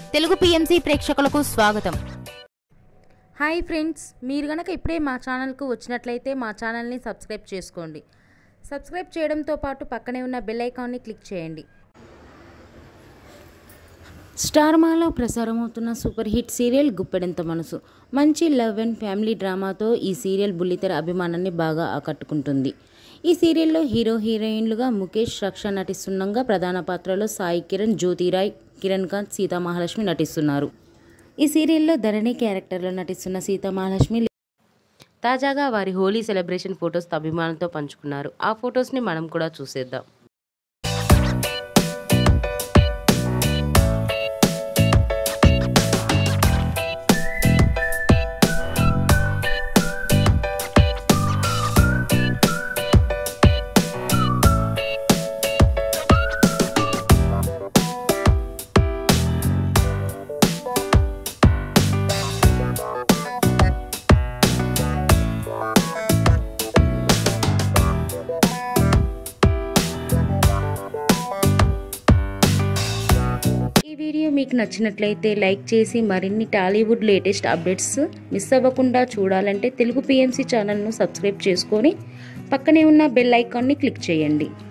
Telugu PMC ప్రేక్షకులకు స్వాగతం hi friends మీరు గనక ఇప్పుడే మా ఛానల్కు వచ్చినట్లయితే మా ఛానల్ని సబ్స్క్రైబ్ చేసుకోండి సబ్స్క్రైబ్ చేయడంతో పాటు పక్కనే ఉన్న బెల్ ఐకాన్ని క్లిక్ చేయండి స్టార్మాలో ప్రసారమవుతున్న super hit serial Guppedantha Manasu మంచి లవ్ అండ్ ఫ్యామిలీ డ్రామాతో ఈ సీరియల్ బుల్లితెర అభిమానాన్ని బాగా ఆకట్టుకుంటుంది ఈ సీరియల్లో హీరో హీరోయిన్లుగా ముఖేష్ రక్ష నటిస్తుండగా ప్రధాన పాత్రలో సాయి కిరణ్ జ్యోతిరాయ్ కిరణ్ కాంత్ సీతామహాలక్ష్మి నటిస్తున్నారు ఈ సీరియల్లో ధరణి క్యారెక్టర్లో నటిస్తున్న సీతామహాలక్ష్మి తాజాగా వారి హోలీ సెలబ్రేషన్ ఫొటోస్ అభిమానులతో పంచుకున్నారు ఆ ఫొటోస్ని మనం కూడా చూసేద్దాం ఈ వీడియో మీకు నచ్చినట్లయితే లైక్ చేసి మరిన్ని టాలీవుడ్ లేటెస్ట్ అప్డేట్స్ మిస్ అవ్వకుండా చూడాలంటే తెలుగు పిఎంసి ఛానల్ను సబ్స్క్రైబ్ చేసుకొని పక్కనే ఉన్న బెల్ ఐకాన్ని క్లిక్ చేయండి